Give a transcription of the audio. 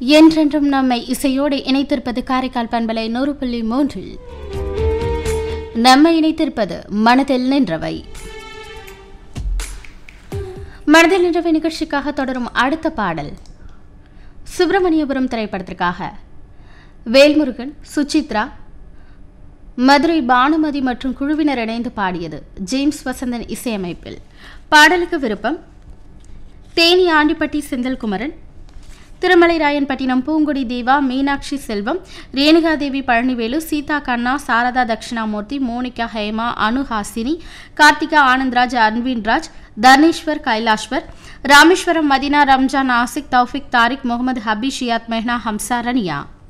என்றென்றும் நம்மை இசையோடு இணைத்திருப்பது காரைக்கால் பண்பலை நூறு புள்ளி மூன்றில் நம்மை இணைத்திருப்பது மனதில் நின்றவை மனதில் நின்றவை நிகழ்ச்சிக்காக தொடரும் அடுத்த பாடல் சுப்பிரமணியபுரம் திரைப்படத்திற்காக வேல்முருகன் சுசித்ரா மதுரை பானுமதி மற்றும் குழுவினர் இணைந்து பாடியது ஜேம்ஸ் வசந்தன் இசையமைப்பில் பாடலுக்கு விருப்பம் தேனி ஆண்டிப்பட்டி செந்தில்குமரன் திருமலைராயன்பட்டினம் பூங்குடி தேவா மீனாட்சி செல்வம் ரேணுகாதேவி பழனிவேலு சீதா கண்ணா சாரதா தட்சிணாமூர்த்தி மோனிகா ஹேமா அனுஹாசினி கார்த்திகா ஆனந்த்ராஜ் அன்வின்ராஜ் தர்ணேஸ்வர் கைலாஷ்வர் ராமேஸ்வரம் மதினா ரம்ஜான் ஆசிக் தௌஃபிக் தாரிக் முகமது ஹபி ஷியாத் மெஹ்னா ஹம்சா ரனியா